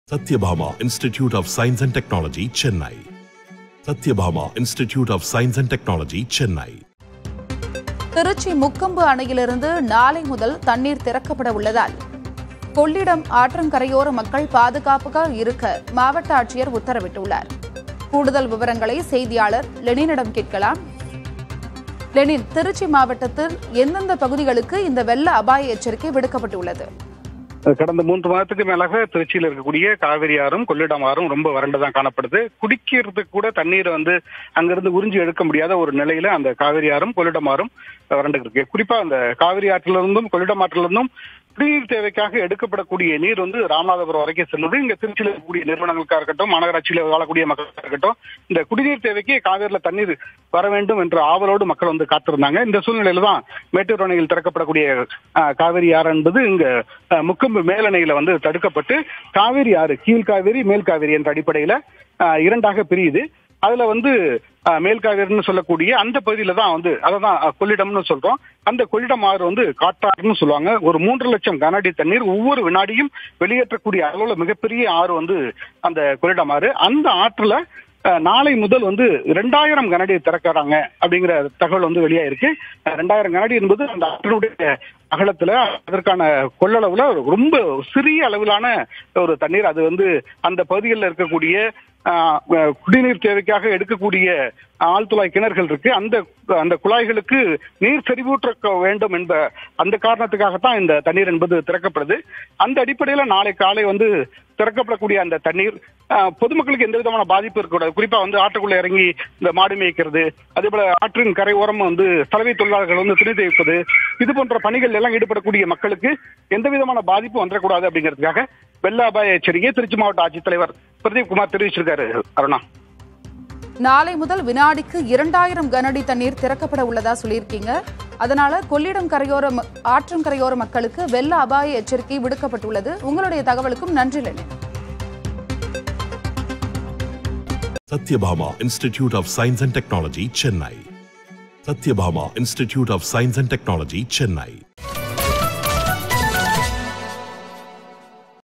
Satyabhama Institute of Science and Technology, Chennai. Satyabhama Institute of Science and Technology, Chennai. Trichy Mukkombu அணையிலிருந்து நாளை முதல் தண்ணீர் திறக்கப்பட உள்ளதால் கொள்ளிடம் ஆற்றங்கரையோர மக்கள் பாதுகாப்பாக இருக்க மாவட்ட ஆட்சியர் உத்தரவிட்டுள்ளார் கூடுதல் விவரங்களை செய்தியாளர் லெனினிடம் கேட்கலாம் லெனின் திருச்சி மாவட்டத்தில் எந்தெந்த பகுதிகளுக்கு இந்த வெள்ள அபாய எச்சரிக்கை விடுக்கப்பட்டுள்ளது கடந்த மூன்று மாதத்துக்கு மேலாக திருச்சியில் இருக்கக்கூடிய காவிரி ஆறும் கொள்ளிடம் ஆறும் ரொம்ப வறண்டுதான் காணப்படுது குடிக்கிறதுக்கு கூட தண்ணீரை வந்து அங்கிருந்து உறிஞ்சி எடுக்க முடியாத ஒரு நிலையில அந்த காவிரி ஆறும் கொள்ளிடம் ஆறும் வறண்டு இருக்கு குறிப்பா அந்த காவிரி ஆற்றிலிருந்தும் கொள்ளிடம் ஆற்றிலிருந்தும் குடிநீர் தேவைக்காக எடுக்கப்படக்கூடிய நீர் வந்து ராமநாதபுரம் வரைக்கும் செல்லுது இங்க திருச்சியில் இருக்கக்கூடிய நிறுவனங்களுக்கா இருக்கட்டும் மாநகராட்சியில் வாழக்கூடிய மக்களுக்கா இருக்கட்டும் இந்த குடிநீர் தேவைக்கு காவிரியில தண்ணீர் வர வேண்டும் என்ற ஆவலோடு மக்கள் வந்து காத்திருந்தாங்க இந்த சூழ்நிலையில தான் மேட்டூர் அணையில் திறக்கப்படக்கூடிய அஹ், காவிரி ஆறு என்பது இங்க அஹ், முக்கொம்பு மேலணையில வந்து தடுக்கப்பட்டு காவிரி ஆறு கீழ் காவிரி மேல் காவிரி என்ற அடிப்படையில அஹ், இரண்டாக பிரியுது அதுல வந்து அஹ், மேல் காவிரின்னு சொல்லக்கூடிய அந்த பகுதியில தான் வந்து அதான் கொள்ளிடம்னு சொல்றோம் அந்த கொள்ளிடம் ஆறு வந்து காட்டாறுன்னு சொல்லுவாங்க ஒரு மூன்று லட்சம் கன அடி தண்ணீர் ஒவ்வொரு வினாடியும் வெளியேற்றக்கூடிய அளவுல மிகப்பெரிய ஆறு வந்து அந்த கொள்ளிடம் ஆறு அந்த ஆற்றுல அஹ், நாளை முதல் வந்து ரெண்டாயிரம் கனடி திறக்கிறாங்க அப்படிங்கிற தகவல் வந்து வெளியாயிருக்கு அஹ், ரெண்டாயிரம் கனடி என்பது அந்த ஆற்றினுடைய அகலத்துல அதற்கான கொள்ளளவுல ரொம்ப சிறிய அளவிலான ஒரு தண்ணீர் அது வந்து அந்த பகுதிகளில் இருக்கக்கூடிய ஆஹ், அஹ், குடிநீர் தேவைக்காக எடுக்கக்கூடிய ஆழ்துளை கிணறுகள் இருக்கு அந்த அந்த குழாய்களுக்கு நீர் செறிவூற்ற வேண்டும் என்ப அந்த காரணத்துக்காகத்தான் இந்த தண்ணீர் என்பது திறக்கப்படுது அந்த அடிப்படையில நாளை காலை வந்து திறக்கப்படக்கூடிய அந்த தண்ணீர் ஆஹ், பொதுமக்களுக்கு எந்த விதமான பாதிப்பு இருக்கக்கூடாது குறிப்பா வந்து ஆற்றுக்குள்ள இறங்கி இந்த மாடு மேய்க்கிறது அதே போல ஆற்றின் கரை ஓரம் வந்து சலவை தொழிலாளர்கள் வந்து துணி தேய்ப்பது இது போன்ற பணிகள் எல்லாம் ஈடுபடக்கூடிய மக்களுக்கு எந்த விதமான பாதிப்பும் வந்துடக்கூடாது அப்படிங்கிறதுக்காக வெள்ள அபாய எச்சரிக்கையை திருச்சி மாவட்ட ஆட்சித்தலைவர் பிரதீப் குமார் தெரிவிச்சிருக்காரு அருணா நாளை முதல் வினாடிக்கு இரண்டாயிரம் கனஅடி தண்ணீர் திறக்கப்பட உள்ளதா சொல்லியிருக்கீங்க அதனால கொள்ளிடம் கரையோர ம- ஆற்றங்கரையோர மக்களுக்கு வெள்ள அபாய எச்சரிக்கை விடுக்கப்பட்டுள்ளது உங்களுடைய தகவலுக்கும் நன்றி Lenin Satyabhama Institute of Science and Technology, Chennai. Satyabhama Institute of Science and Technology, Chennai.